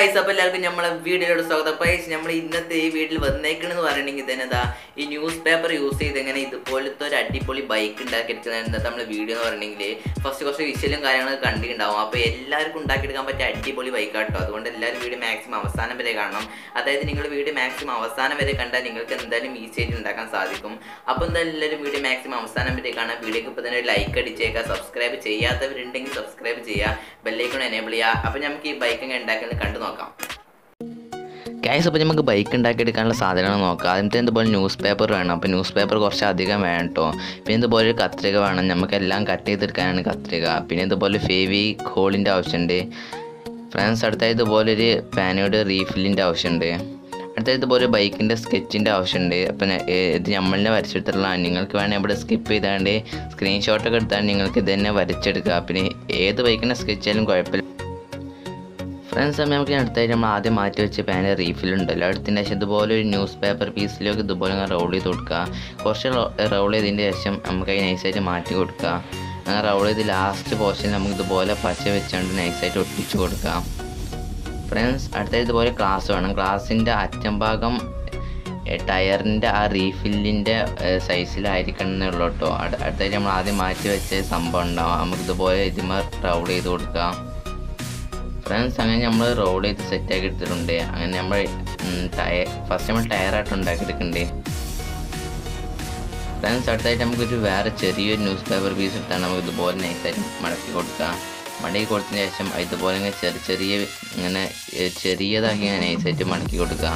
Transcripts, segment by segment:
guys അപ്പോൾ എല്ലാവർക്കും നമ്മളെ വീഡിയോയുടെ സ്വാഗതം പൈസ് നമ്മൾ ഇന്നത്തെ ഈ വീട്ടിൽ വന്നേക്കണെന്ന് പറയണമെങ്കിൽ തന്നെ എന്താ ഈ ന്യൂസ് പേപ്പർ യൂസ് ചെയ്ത് എങ്ങനെ ഇതുപോലത്തെ ഒരു അടിപൊളി ബൈക്ക് ഉണ്ടാക്കിയെടുക്കുന്ന ഇന്നത്തെ നമ്മളെ വീഡിയോ എന്ന് പറയണമെങ്കിൽ ഫസ്റ്റ് കുറച്ച് വിഷലും കാര്യങ്ങളൊക്കെ കണ്ടിട്ടുണ്ടാവും അപ്പോൾ എല്ലാവർക്കും ഉണ്ടാക്കിയെടുക്കാൻ പറ്റിയ അടിപൊളി ബൈക്കാട്ടോ അതുകൊണ്ട് എല്ലാവരും വീഡിയോ മാക്സിമം അവസാനം വരെ കാണണം അതായത് നിങ്ങൾ വീഡിയോ മാക്സിമം അവസാനം വരെ കണ്ടാൽ നിങ്ങൾക്ക് എന്തായാലും ഈസി ആയിട്ട് ഉണ്ടാക്കാൻ സാധിക്കും അപ്പോൾ എന്തായാലും എല്ലാവരും വീഡിയോ മാക്സിമം അവസാനം വരെ കാണാം വീഡിയോക്ക് ഇപ്പോൾ തന്നെ ലൈക്ക് അടിച്ചേക്കുക സബ്സ്ക്രൈബ് ചെയ്യാത്തവരുണ്ടെങ്കിൽ സബ്സ്ക്രൈബ് ചെയ്യുക ബെല്ലൈക്കൺ എനേബിൾ ചെയ്യുക അപ്പോൾ നമുക്ക് ഈ ബൈക്ക് എങ്ങനെ ഉണ്ടാക്കുന്നത് കണ്ടു നോക്കാം ഗ്യാസ് അപ്പോൾ നമുക്ക് ബൈക്ക് ഉണ്ടാക്കിയെടുക്കാനുള്ള സാധനങ്ങൾ നോക്കാം ആദ്യത്തെ ഇതുപോലെ ന്യൂസ് പേപ്പർ വേണം അപ്പോൾ ന്യൂസ് പേപ്പർ കുറച്ച് അധികം വേണം കേട്ടോ പിന്നെ ഇതുപോലെ ഒരു കത്രിക വേണം നമുക്കെല്ലാം കട്ട് ചെയ്തെടുക്കാനാണ് കത്രിക പിന്നെ ഇതുപോലെ ഫേവി കോളിൻ്റെ ആവശ്യമുണ്ട് ഫ്രണ്ട്സ് അടുത്ത ഇതുപോലെ ഒരു പാനയുടെ റീഫില്ലിൻ്റെ ആവശ്യമുണ്ട് അടുത്ത ഇതുപോലെ ബൈക്കിൻ്റെ സ്കെച്ചിൻ്റെ ആവശ്യമുണ്ട് അപ്പം ഞാൻ- ഏ, ഇത് നമ്മളിനെ വരച്ചെടുത്തിട്ടുള്ളതാണ് നിങ്ങൾക്ക് വേണമെങ്കിൽ ഇവിടെ സ്കിപ്പ് ചെയ്താണ്ട് സ്ക്രീൻഷോട്ടൊക്കെ എടുത്താൽ നിങ്ങൾക്ക് ഇത് തന്നെ വരച്ചെടുക്കുക പിന്നെ ഏത് ബൈക്കിൻ്റെ സ്കെച്ചായാലും കുഴപ്പമില്ല ഫ്രണ്ട്സ് സമയം നമുക്ക് അടുത്തായിട്ട് നമ്മൾ ആദ്യം മാറ്റി വെച്ച പാനിൽ റീഫിൽ ഉണ്ടല്ലോ അടുത്തതിന് ശേഷം ഇതുപോലെ ഒരു ന്യൂസ് പേപ്പർ പീസിലേക്ക് ഇതുപോലെ അങ്ങനെ റോൾ ചെയ്ത് കൊടുക്കുക കുറച്ച് റോൾ ചെയ്തതിന് ശേഷം നമുക്ക് അത് നൈസായിട്ട് മാറ്റി കൊടുക്കുക അങ്ങനെ റോൾ ചെയ്ത് ലാസ്റ്റ് പോർഷനിൽ നമുക്ക് ഇതുപോലെ പച്ച വെച്ചുകൊണ്ട് നൈസായിട്ട് ഒട്ടിച്ച് കൊടുക്കാം ഫ്രണ്ട്സ് അടുത്ത ഇതുപോലെ ഗ്ലാസ് വേണം ഗ്ലാസിൻ്റെ അറ്റം ഭാഗം ടയറിൻ്റെ ആ റീഫില്ലിൻ്റെ സൈസിലായിരിക്കണം എന്നുള്ളൂ കേട്ടോ അടുത്തായിട്ട് നമ്മൾ ആദ്യം മാറ്റി വെച്ച സംഭവം ഉണ്ടാവും നമുക്ക് ഇതുപോലെ ഇതിമ റൗൾ ചെയ്ത് കൊടുക്കാം ഫ്രണ്ട്സ് അങ്ങനെ നമ്മൾ റോൾ ചെയ്ത് സെറ്റാക്കി എടുത്തിട്ടുണ്ട് അങ്ങനെ നമ്മൾ ടയർ ഫസ്റ്റ് നമ്മൾ ടയറായിട്ട് ഉണ്ടാക്കിയെടുക്കണ്ടേ ഫ്രണ്ട്സ് അടുത്തായിട്ട് നമുക്കൊരു വേറെ ചെറിയൊരു ന്യൂസ് പേപ്പർ പീസ് എടുത്താണ് നമുക്ക് ഇതുപോലെ നൈസായിട്ട് മടക്കി കൊടുക്കാം മടക്കി കൊടുത്തതിന് ശേഷം ഇതുപോലെ ഇങ്ങനെ ചെറിയ ചെറിയ ഇങ്ങനെ ഏ, ചെറിയതാക്കി ഇങ്ങനെ നൈസായിട്ട് മടക്കി കൊടുക്കുക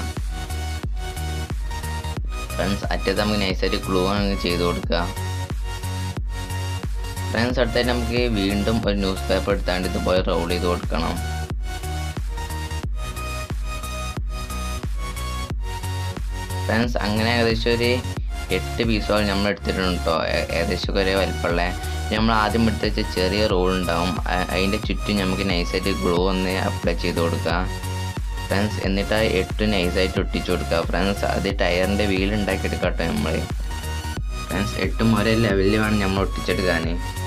ഫ്രണ്ട്സ് അറ്റത്ത് നമുക്ക് നൈസായിട്ട് ഗ്ലൂ അങ്ങ് ചെയ്ത് കൊടുക്കുക ഫ്രണ്ട്സ് അടുത്തായിട്ട് നമുക്ക് വീണ്ടും ഒരു ന്യൂസ് പേപ്പർ എടുത്താണ്ട് ഇതുപോലെ റോൾ ചെയ്ത് കൊടുക്കണം ഫ്രണ്ട്സ് അങ്ങനെ ഏകദേശം ഒരു എട്ട് പീസോളം നമ്മൾ എടുത്തിട്ടുണ്ട് കേട്ടോ ഏകദേശം ഒരേ വലിപ്പമുള്ള നമ്മൾ ആദ്യം എടുത്ത് വെച്ച ചെറിയ റോൾ ഉണ്ടാവും അ- അതിൻ്റെ ചുറ്റും നമുക്ക് നൈസായിട്ട് ഗ്ലൂ ഒന്ന് അപ്ലൈ ചെയ്ത് കൊടുക്കാം ഫ്രണ്ട്സ് എന്നിട്ട് ആ എട്ട് നൈസായിട്ട് ഒട്ടിച്ചു കൊടുക്കുക ഫ്രണ്ട്സ് അത് ടയറിൻ്റെ വീൽ ഉണ്ടാക്കിയെടുക്കാം കേട്ടോ നമ്മൾ ഫ്രണ്ട്സ് എട്ടും ഒരേ ലെവലിൽ വേണം നമ്മൾ ഒട്ടിച്ചെടുക്കാൻ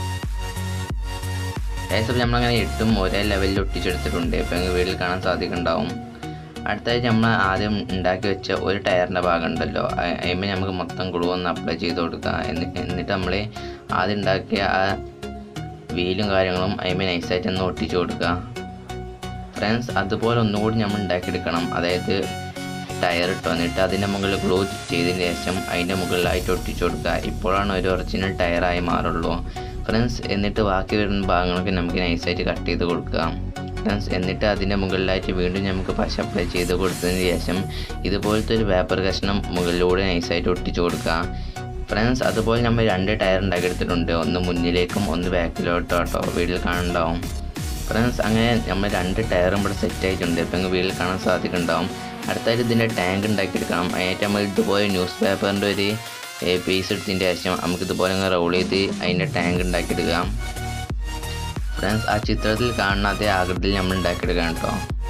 ഏകദേശം നമ്മളങ്ങനെ എട്ടും ഒരേ ലെവലിൽ ഒട്ടിച്ചെടുത്തിട്ടുണ്ട് ഇപ്പം നിങ്ങൾക്ക് വീട്ടിൽ കാണാൻ സാധിക്കുന്നുണ്ടാവും അടുത്തായിട്ട് നമ്മൾ ആദ്യം ഉണ്ടാക്കി വെച്ച ഒരു ടയറിൻ്റെ ഭാഗം ഉണ്ടല്ലോ അതിന്മേൽ നമുക്ക് മൊത്തം ഗ്ലൂ ഒന്ന് അപ്ലൈ ചെയ്ത് കൊടുക്കുക എന്നി- എന്നിട്ട് നമ്മൾ ആദ്യം ഉണ്ടാക്കിയ ആ വീലും കാര്യങ്ങളും അതിന്മേൽ നൈസായിട്ട് ഒന്ന് ഒട്ടിച്ച് കൊടുക്കുക ഫ്രണ്ട്സ് അതുപോലെ ഒന്നുകൂടി നമ്മൾ ഉണ്ടാക്കിയെടുക്കണം അതായത് ടയർ ഇട്ടോ എന്നിട്ട് അതിൻ്റെ മുകളിൽ ഗ്ലൂ ചെയ്തതിന് ശേഷം അതിൻ്റെ മുകളിലായിട്ട് ഒട്ടിച്ചു കൊടുക്കുക ഇപ്പോഴാണ് ഒരു ഒറിജിനൽ ടയറായി മാറുള്ളൂ ഫ്രണ്ട്സ് എന്നിട്ട് ബാക്കി വരുന്ന ഭാഗങ്ങളൊക്കെ നമുക്ക് നൈസായിട്ട് കട്ട് ചെയ്ത് കൊടുക്കുക ഫ്രണ്ട്സ് എന്നിട്ട് അതിൻ്റെ മുകളിലായിട്ട് വീണ്ടും നമുക്ക് പശ അപ്ലൈ ചെയ്ത് കൊടുത്തതിന് ശേഷം ഇതുപോലത്തെ ഒരു പേപ്പർ കഷ്ണം മുകളിലൂടെ നൈസായിട്ട് ഒട്ടിച്ചു കൊടുക്കുക ഫ്രണ്ട്സ് അതുപോലെ നമ്മൾ രണ്ട് ടയർ ഉണ്ടാക്കിയെടുത്തിട്ടുണ്ട് ഒന്ന് മുന്നിലേക്കും ഒന്ന് ബാക്കിലോട്ടോ കേട്ടോ വീട്ടിൽ കാണുന്നുണ്ടാവും ഫ്രണ്ട്സ് അങ്ങനെ നമ്മൾ രണ്ട് ടയറും ഇവിടെ സെറ്റ് ആയിട്ടുണ്ട് ഇപ്പം നിങ്ങൾക്ക് വീട്ടിൽ കാണാൻ സാധിക്കുന്നുണ്ടാവും അടുത്തായിട്ട് ഇതിൻ്റെ ടാങ്ക് ഉണ്ടാക്കിയെടുക്കണം അതിനായിട്ട് നമ്മൾ ഇതുപോലെ ന്യൂസ് പേപ്പറിൻ്റെ ഒരു പീസ് എടുത്തതിൻ്റെ ശേഷം നമുക്ക് ഇതുപോലെ അങ്ങ് റോൾ ചെയ്ത് അതിൻ്റെ ടാങ്ക് ഉണ്ടാക്കിയെടുക്കാം ഫ്രണ്ട്സ് ആ ചിത്രത്തിൽ കാണുന്ന അതേ ആകൃതിയിൽ നമ്മൾ ഉണ്ടാക്കിയെടുക്കാം കേട്ടോ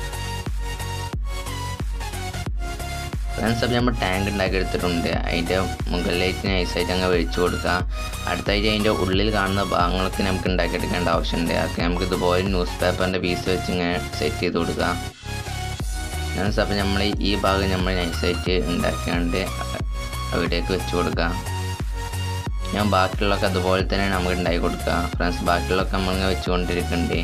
ഫ്രണ്ട്സ് അപ്പോൾ നമ്മൾ ടാങ്ക് ഉണ്ടാക്കിയെടുത്തിട്ടുണ്ട് അതിൻ്റെ മുകളിലേക്ക് നൈസായിട്ട് അങ്ങ് ഒഴിച്ചു കൊടുക്കുക അടുത്തായിട്ട് അതിൻ്റെ ഉള്ളിൽ കാണുന്ന ഭാഗങ്ങളൊക്കെ നമുക്ക് ഉണ്ടാക്കിയെടുക്കേണ്ട ആവശ്യമുണ്ട് അതൊക്കെ നമുക്ക് ഇതുപോലെ ന്യൂസ് പേപ്പറിൻ്റെ പീസ് വെച്ച് ഇങ്ങനെ സെറ്റ് ചെയ്ത് കൊടുക്കുക ഫ്രണ്ട്സ് അപ്പോൾ നമ്മൾ ഈ ഭാഗം നമ്മൾ നൈസായിട്ട് ഉണ്ടാക്കിയാണ്ട് അവിടേക്ക് വെച്ച് കൊടുക്കുക ഞാൻ ബാക്കിയുള്ളതൊക്കെ അതുപോലെ തന്നെ നമുക്ക് ഉണ്ടാക്കി കൊടുക്കുക ഫ്രണ്ട്സ് ബാക്കിയുള്ളതൊക്കെ നമ്മളിങ്ങനെ വെച്ചുകൊണ്ടിരിക്കുന്നുണ്ട്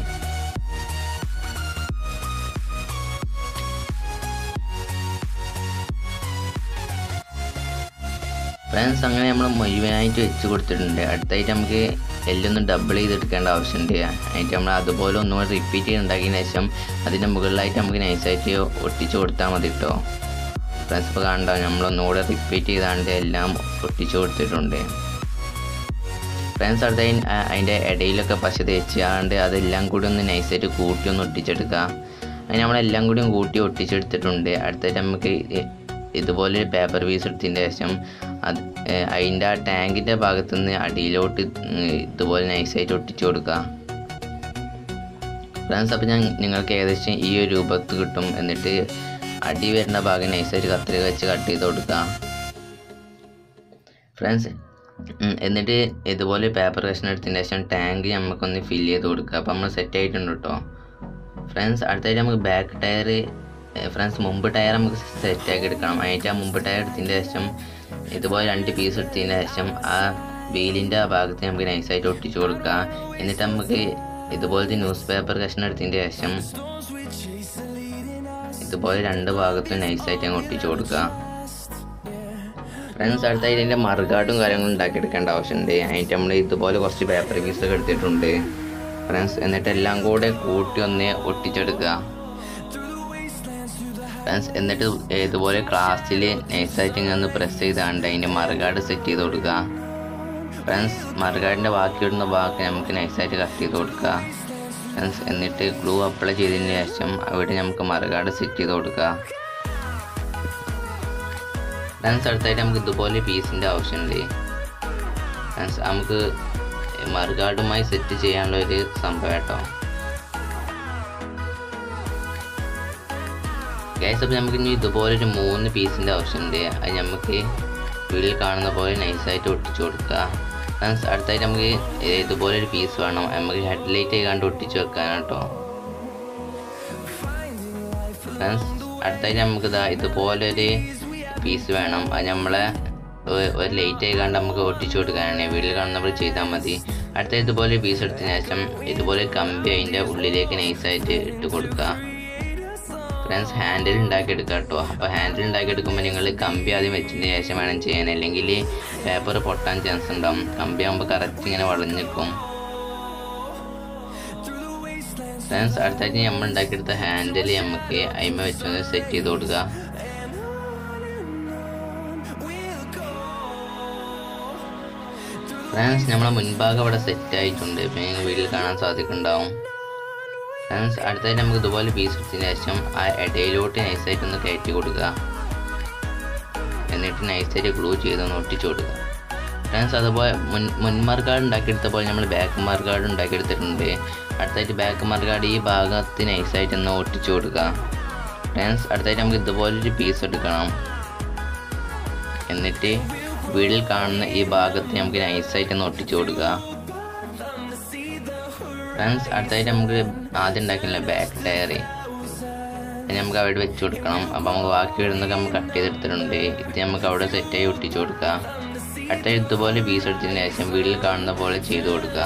ഫ്രണ്ട്സ് അങ്ങനെ നമ്മൾ മുഴുവനായിട്ട് വെച്ച് കൊടുത്തിട്ടുണ്ട് അടുത്തായിട്ട് നമുക്ക് എല്ലൊന്ന് ഡബിൾ ചെയ്തെടുക്കേണ്ട ആവശ്യമുണ്ട് അതിൻ്റെ നമ്മൾ അതുപോലെ ഒന്നുകൂടി റിപ്പീറ്റ് ചെയ്ത് ഉണ്ടാക്കിയതിന് ശേഷം അതിൻ്റെ മുകളിലായിട്ട് നമുക്ക് നൈസായിട്ട് ഒട്ടിച്ച് കൊടുത്താൽ മതി കേട്ടോ ഫ്രണ്ട്സ് ഇപ്പോൾ കണ്ടോ നമ്മളൊന്നുകൂടെ റിപ്പീറ്റ് ചെയ്താണ്ട് എല്ലാം ഒട്ടിച്ച് കൊടുത്തിട്ടുണ്ട് ഫ്രണ്ട്സ് അടുത്ത അതിൻ്റെ ഇടയിലൊക്കെ പശ തേച്ചാണ്ട് അതെല്ലാം കൂടി ഒന്ന് നൈസായിട്ട് കൂട്ടി ഒന്ന് ഒട്ടിച്ചെടുക്കുക അങ്ങനെ നമ്മളെല്ലാം കൂടി കൂട്ടി ഒട്ടിച്ചെടുത്തിട്ടുണ്ട് അടുത്തായിട്ട് നമുക്ക് ഇ- ഇതുപോലെ ഒരു പേപ്പർ പീസ് എടുത്തതിൻ്റെ ശേഷം അത് അതിൻ്റെ ആ ടാങ്കിൻ്റെ ഭാഗത്തു നിന്ന് അടിയിലോട്ട് ഉം ഇതുപോലെ നൈസായിട്ട് ഒട്ടിച്ചു കൊടുക്കുക ഫ്രണ്ട്സ് അപ്പോൾ ഞാൻ നിങ്ങൾക്ക് ഏകദേശം ഈ ഒരു രൂപത്ത് കിട്ടും എന്നിട്ട് അടി വരുന്ന ഭാഗം നൈസായിട്ട് കത്രിക വെച്ച് കട്ട് ചെയ്ത് കൊടുക്കുക ഫ്രണ്ട്സ് ഉം, എന്നിട്ട് ഇതുപോലെ പേപ്പർ കഷ്ണം എടുത്തതിന് ശേഷം ടാങ്ക് നമുക്കൊന്ന് ഫില്ല് ചെയ്ത് കൊടുക്കുക അപ്പോൾ നമ്മൾ സെറ്റ് ആയിട്ടുണ്ട് കേട്ടോ ഫ്രണ്ട്സ് അടുത്തായിട്ട് നമുക്ക് ബാക്ക് ടയർ ഫ്രണ്ട്സ് മുമ്പ് ടയർ നമുക്ക് സെറ്റാക്കി എടുക്കണം അതിൻ്റെ ആ മുമ്പ് ടയർ എടുത്തതിൻ്റെ ശേഷം ഇതുപോലെ രണ്ട് പീസ് എടുത്തതിൻ്റെ ശേഷം ആ വീലിൻ്റെ ആ ഭാഗത്ത് നമുക്ക് നൈസായിട്ട് ഒട്ടിച്ചു കൊടുക്കുക എന്നിട്ട് നമുക്ക് ഇതുപോലത്തെ ന്യൂസ് പേപ്പർ കഷ്ണം എടുത്തതിൻ്റെ ശേഷം ഇതുപോലെ രണ്ട് ഭാഗത്തും നൈസായിട്ട് അങ്ങ് ഒട്ടിച്ചു കൊടുക്കുക ഫ്രണ്ട്സ് അടുത്തായിട്ട് ഇതിൻ്റെ മറുകാടും കാര്യങ്ങളും ഉണ്ടാക്കിയെടുക്കേണ്ട ആവശ്യമുണ്ട് അതിൻ്റെ നമ്മൾ ഇതുപോലെ കുറച്ച് പേപ്പർ പീസൊക്കെ എടുത്തിട്ടുണ്ട് ഫ്രണ്ട്സ് എന്നിട്ട് എല്ലാം കൂടെ കൂട്ടി ഒന്ന് ഒട്ടിച്ചെടുക്കുക ഫ്രണ്ട്സ് എന്നിട്ട് ഇതുപോലെ ക്ലാസ്സിൽ നൈസായിട്ട് ഇങ്ങനെ ഒന്ന് പ്രസ് ചെയ്താണ്ട് അതിൻ്റെ മറുകാട് സെറ്റ് ചെയ്ത് കൊടുക്കുക ഫ്രണ്ട്സ് മറുകാടിൻ്റെ ബാക്കി ഇടുന്ന ഭാഗം നമുക്ക് നൈസായിട്ട് കട്ട് ചെയ്ത് കൊടുക്കുക ഫ്രണ്ട്സ് എന്നിട്ട് ഗ്ലൂ അപ്ലൈ ചെയ്തതിന് ശേഷം അവിടെ നമുക്ക് മറുകാട് സെറ്റ് ചെയ്ത് കൊടുക്കുക ഫ്രണ്ട്സ് അടുത്തായിട്ട് നമുക്ക് ഇതുപോലെ പീസിൻ്റെ ആവശ്യമുണ്ട് ഫ്രണ്ട്സ് നമുക്ക് മറുകാടുമായി സെറ്റ് ചെയ്യാനുള്ള ഒരു സംഭവം കേട്ടോ ഗൈസ് അപ്പോൾ നമുക്ക് ഇനി ഇതുപോലെ ഒരു മൂന്ന് പീസിൻ്റെ ആവശ്യമുണ്ട് അത് നമുക്ക് വീട്ടിൽ കാണുന്ന പോലെ നൈസായിട്ട് ഒട്ടിച്ചു കൊടുക്കുക ഫ്രണ്ട്സ് അടുത്തായിട്ട് നമുക്ക് ഇതുപോലെ ഒരു പീസ് വേണം നമുക്ക് ഹെഡ്ലൈറ്റ് ആയിക്കാണ്ട് ഒട്ടിച്ചു വെക്കാനാണ് കേട്ടോ ഫ്രണ്ട്സ് അടുത്തായിട്ട് നമുക്ക് ഇതാ ഇതുപോലെ ഒരു പീസ് വേണം അത് നമ്മളെ ഒ- ഒരു ലൈറ്റ് ആയിക്കാണ്ട് നമുക്ക് ഒട്ടിച്ചു കൊടുക്കാനാണ് വീട്ടിൽ കാണുന്നപ്പോൾ ചെയ്താൽ മതി അടുത്ത ഇതുപോലെ പീസ് എടുത്തതിന് ശേഷം ഇതുപോലെ കമ്പി അതിൻ്റെ ഉള്ളിലേക്ക് നൈസായിട്ട് ഇട്ട് കൊടുക്കുക ഫ്രണ്ട്സ് ഹാൻഡിൽ ഉണ്ടാക്കിയെടുക്കുക കേട്ടോ അപ്പോൾ ഹാൻഡിൽ ഉണ്ടാക്കിയെടുക്കുമ്പോൾ നിങ്ങൾ കമ്പി ആദ്യം വെച്ചതിന് ശേഷം വേണം ചെയ്യാൻ അല്ലെങ്കിൽ പേപ്പർ പൊട്ടാൻ ചാൻസ് ഉണ്ടാവും കമ്പി ആകുമ്പോൾ കറക്റ്റ് ഇങ്ങനെ വളഞ്ഞു നിൽക്കും ഫ്രണ്ട്സ് അടുത്തായിട്ട് നമ്മൾ ഉണ്ടാക്കിയെടുത്ത ഹാൻഡിൽ നമുക്ക് അതിമ വെച്ചൊന്ന് സെറ്റ് ചെയ്ത് കൊടുക്കുക ഫ്രണ്ട്സ് നമ്മളെ മുൻഭാഗം ഇവിടെ സെറ്റ് ആയിട്ടുണ്ട് ഇപ്പം നിങ്ങൾ വീട്ടിൽ കാണാൻ സാധിക്കുന്നുണ്ടാവും ഫ്രണ്ട്സ് അടുത്തായിട്ട് നമുക്ക് ഇതുപോലെ പീസ് എടുത്തതിന് ശേഷം ആ ഇടയിലോട്ട് നൈസായിട്ട് ഒന്ന് കയറ്റി കൊടുക്കുക എന്നിട്ട് നൈസായിട്ട് ഗ്ലൂ ചെയ്തൊന്ന് ഒട്ടിച്ചു കൊടുക്കുക ഫ്രണ്ട്സ് അതുപോലെ മുൻ മുൻമാർഗാർഡ് ഉണ്ടാക്കിയെടുത്ത പോലെ നമ്മൾ ബാക്ക് മാർഗാർഡ് ഉണ്ടാക്കിയെടുത്തിട്ടുണ്ട് അടുത്തായിട്ട് ബാക്ക് മാർഗാർഡ് ഈ ഭാഗത്ത് നൈസായിട്ട് ഒന്ന് ഒട്ടിച്ചു കൊടുക്കുക ഫ്രണ്ട്സ് അടുത്തായിട്ട് നമുക്ക് ഇതുപോലൊരു പീസ് എടുക്കണം എന്നിട്ട് വീട്ടിൽ കാണുന്ന ഈ ഭാഗത്ത് നമുക്ക് നൈസായിട്ട് ഒന്ന് ഒട്ടിച്ചു കൊടുക്കുക ഫ്രണ്ട്സ് അടുത്തായിട്ട് നമുക്ക് ആദ്യം ഉണ്ടാക്കില്ല ബാക്ക് ടയർ ഇത് നമുക്ക് അവിടെ വെച്ച് കൊടുക്കണം അപ്പോൾ നമുക്ക് ബാക്കി വരുന്നതൊക്കെ നമുക്ക് കട്ട് ചെയ്തെടുത്തിട്ടുണ്ട് ഇത് നമുക്ക് അവിടെ സെറ്റായി ഒട്ടിച്ചു കൊടുക്കുക അടുത്ത ഇതുപോലെ പീസ് എടുത്തതിന് ശേഷം വീട്ടിൽ കാണുന്ന പോലെ ചെയ്ത് കൊടുക്കുക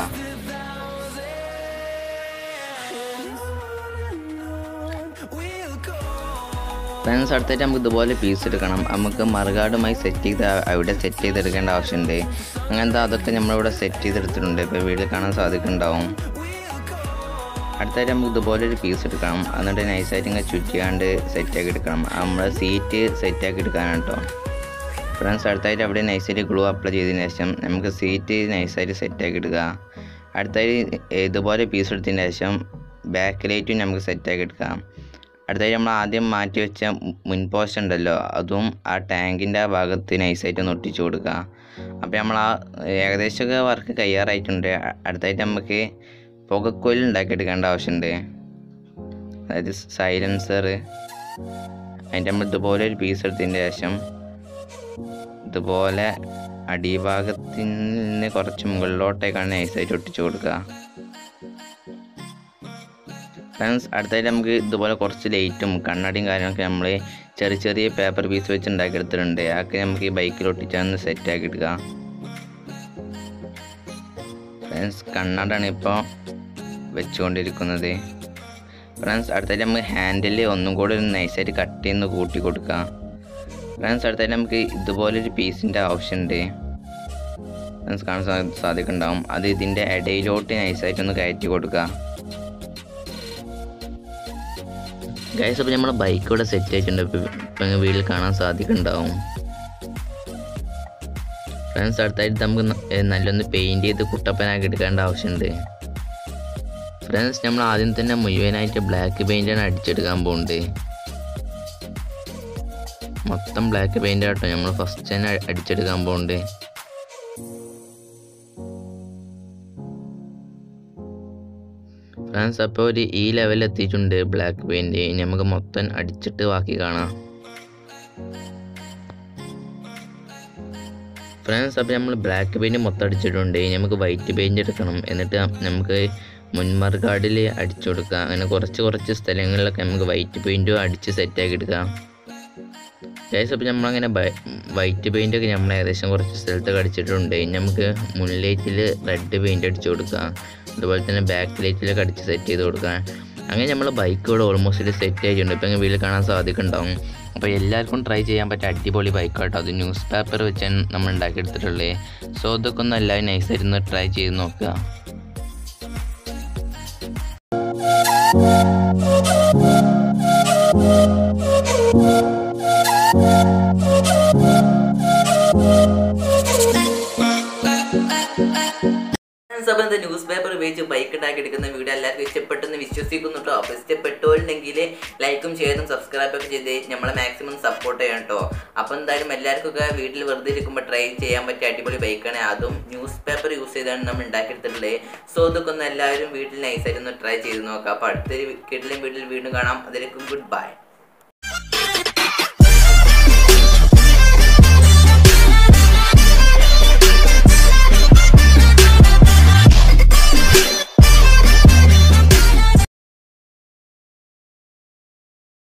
ഫ്രണ്ട്സ് അടുത്തായിട്ട് നമുക്ക് ഇതുപോലെ പീസ് എടുക്കണം നമുക്ക് മറുകാടുമായി സെറ്റ് ചെയ്ത് അവിടെ സെറ്റ് ചെയ്തെടുക്കേണ്ട ആവശ്യമുണ്ട് അങ്ങനത്തെ അതൊക്കെ നമ്മളിവിടെ സെറ്റ് ചെയ്തെടുത്തിട്ടുണ്ട് ഇപ്പോൾ വീട്ടിൽ കാണാൻ സാധിക്കുന്നുണ്ടാവും അടുത്തായിട്ട് നമുക്ക് ഇതുപോലെ ഒരു പീസ് എടുക്കണം എന്നിട്ട് നൈസായിട്ട് ഇങ്ങനെ ചുറ്റിയാണ്ട് സെറ്റാക്കി എടുക്കണം നമ്മൾ സീറ്റ് സെറ്റാക്കി എടുക്കാനാണ് കേട്ടോ ഫ്രണ്ട്സ് അടുത്തായിട്ട് അവിടെ നൈസായിട്ട് ഗ്ലൂ അപ്ലൈ ചെയ്തതിന് ശേഷം നമുക്ക് സീറ്റ് നൈസായിട്ട് സെറ്റാക്കി എടുക്കുക അടുത്തായിട്ട് ഇതുപോലെ പീസ് എടുത്തതിന് ശേഷം ബാക്ക് ലൈറ്റും നമുക്ക് സെറ്റാക്കി എടുക്കാം അടുത്തായിട്ട് നമ്മൾ ആദ്യം മാറ്റി വെച്ച മുൻ പോസ്റ്റ് ഉണ്ടല്ലോ അതും ആ ടാങ്കിൻ്റെ ആ ഭാഗത്ത് നൈസായിട്ട് ഒന്ന് ഒട്ടിച്ചു കൊടുക്കുക അപ്പോൾ നമ്മൾ ആ ഏകദേശമൊക്കെ വർക്ക് കയ്യാറായിട്ടുണ്ട് അടുത്തായിട്ട് നമുക്ക് പുകക്കോയിൽ ഉണ്ടാക്കിയെടുക്കേണ്ട ആവശ്യമുണ്ട് അതായത് സൈലൻസർ അതിൻ്റെ നമ്മൾ ഇതുപോലെ ഒരു പീസ് എടുത്തതിന് ശേഷം ഇതുപോലെ അടിഭാഗത്തിൽ നിന്ന് കുറച്ച് മുകളിലോട്ടേക്കാണ് നൈസായിട്ട് ഒട്ടിച്ചു കൊടുക്കുക ഫ്രണ്ട്സ് അടുത്തായിട്ട് നമുക്ക് ഇതുപോലെ കുറച്ച് ലൈറ്റും കണ്ണാടിയും കാര്യങ്ങളൊക്കെ നമ്മൾ ചെറിയ ചെറിയ പേപ്പർ പീസ് വെച്ച് ഉണ്ടാക്കിയെടുത്തിട്ടുണ്ട് അതൊക്കെ നമുക്ക് ഈ ബൈക്കിൽ ഒട്ടിച്ചാന്ന് സെറ്റ് ആക്കി എടുക്കുക ഫ്രണ്ട്സ് കണ്ണാടാണ് ഇപ്പോൾ വെച്ചുകൊണ്ടിരിക്കുന്നത് ഫ്രണ്ട്സ് അടുത്തായിട്ട് നമുക്ക് ഹാൻഡിൽ ഒന്നും കൂടി ഒന്ന് നൈസായിട്ട് കട്ട് ചെയ്യുന്ന കൂട്ടി കൊടുക്കുക ഫ്രണ്ട്സ് അടുത്തായിട്ട് നമുക്ക് ഇതുപോലൊരു പീസിൻ്റെ ആവശ്യമുണ്ട് ഫ്രണ്ട്സ് കാണാൻ സാ സാധിക്കുന്നുണ്ടാവും അത് ഇതിൻ്റെ ഇടയിലോട്ട് നൈസായിട്ടൊന്ന് കയറ്റി കൊടുക്കുക ഗൈസ് അപ്പോൾ നമ്മുടെ ബൈക്ക് ഇവിടെ സെറ്റ് ആയിട്ടുണ്ട് ഇപ്പോൾ ഇപ്പം വീട്ടിൽ കാണാൻ സാധിക്കുന്നുണ്ടാവും ഫ്രണ്ട്സ് അടുത്തായിട്ട് നമുക്ക് ന- ഏ, നല്ലൊന്ന് പെയിൻറ് ചെയ്ത് കുട്ടപ്പനാക്കി എടുക്കേണ്ട ആവശ്യമുണ്ട് ഫ്രണ്ട്സ് നമ്മൾ ആദ്യം തന്നെ മുഴുവനായിട്ട് ബ്ലാക്ക് പെയിൻ്റാണ് അടിച്ചെടുക്കാൻ പോകുന്നത് മൊത്തം ബ്ലാക്ക് പെയിൻ്റ് ആട്ടോ നമ്മൾ ഫസ്റ്റ് തന്നെ അ- അടിച്ചെടുക്കാൻ പോകുന്നുണ്ട് ഫ്രണ്ട്സ് അപ്പോൾ ഒരു ഈ ലെവലിൽ എത്തിയിട്ടുണ്ട് ബ്ലാക്ക് പെയിൻറ് ഇനി നമുക്ക് മൊത്തം അടിച്ചിട്ട് ബാക്കി കാണാം ഫ്രണ്ട്സ് അപ്പോൾ നമ്മൾ ബ്ലാക്ക് പെയിൻറ് മൊത്തം അടിച്ചിട്ടുണ്ട് ഇനി നമുക്ക് വൈറ്റ് പെയിൻറ് എടുക്കണം എന്നിട്ട് നമുക്ക് മുൻമറുകാടിൽ അടിച്ചു കൊടുക്കുക അങ്ങനെ കുറച്ച് കുറച്ച് സ്ഥലങ്ങളിലൊക്കെ നമുക്ക് വൈറ്റ് പെയിൻറ്റും അടിച്ച് സെറ്റാക്കി എടുക്കാം ഗൈസ് അപ്പോൾ നമ്മളങ്ങനെ വൈറ്റ് പെയിൻ്റ് ഒക്കെ നമ്മൾ ഏകദേശം കുറച്ച് സ്ഥലത്തൊക്കെ അടിച്ചിട്ടുണ്ട് ഇനി നമുക്ക് മുൻലൈറ്റിൽ റെഡ് പെയിൻ്റ് അടിച്ചു കൊടുക്കാം അതുപോലെ തന്നെ ബാക്ക് ലൈറ്റിലൊക്കെ അടിച്ച് സെറ്റ് ചെയ്ത് കൊടുക്കാം അങ്ങനെ നമ്മൾ ബൈക്ക് ഇവിടെ ഓൾമോസ്റ്റ് സെറ്റ് ആയിട്ടുണ്ട് ഇപ്പം വീട്ടിൽ കാണാൻ സാധിക്കുന്നുണ്ടാവും അപ്പോൾ എല്ലാവർക്കും ട്രൈ ചെയ്യാൻ പറ്റിയ അടിപൊളി ബൈക്ക് കേട്ടോ അത് ന്യൂസ് പേപ്പർ വെച്ചാണ് നമ്മൾ ഉണ്ടാക്കിയെടുത്തിട്ടുള്ളത് സോ ഇതൊക്കെ ഒന്ന് എല്ലാവരും നൈസായിരുന്നു ട്രൈ ചെയ്ത് നോക്കുക അപ്പോൾ എന്താ ന്യൂസ് പേപ്പർ ഉപയോഗിച്ച് ബൈക്ക് ഉണ്ടാക്കി എടുക്കുന്ന വീഡിയോ എല്ലാവർക്കും ഇഷ്ടപ്പെട്ടെന്ന് വിശ്വസിക്കുന്നു കേട്ടോ അപ്പോൾ ഇഷ്ടപ്പെട്ടുണ്ടെങ്കിൽ ലൈക്കും ഷെയറും സബ്സ്ക്രൈബ് ഒക്കെ ചെയ്ത് നമ്മളെ മാക്സിമം സപ്പോർട്ട് ചെയ്യണം കേട്ടോ അപ്പോൾ എന്തായാലും എല്ലാവർക്കും ഒക്കെ വീട്ടിൽ വെറുതെ ഇരിക്കുമ്പോൾ ട്രൈ ചെയ്യാൻ പറ്റിയ അടിപൊളി ബൈക്കാണ് അതും ന്യൂസ് പേപ്പർ യൂസ് ചെയ്താണ് നമ്മൾ ഉണ്ടാക്കിയെടുത്തിട്ടുള്ളത് സോ ഇതൊക്കെ ഒന്ന് എല്ലാവരും വീട്ടിൽ നൈസായിട്ട് ഒന്ന് ട്രൈ ചെയ്ത് നോക്കാം അപ്പോൾ അടുത്തൊരു കിട്ടിലും വീട്ടിൽ വീണ്ടും കാണാം അതിലേക്കും ഗുഡ് ബൈ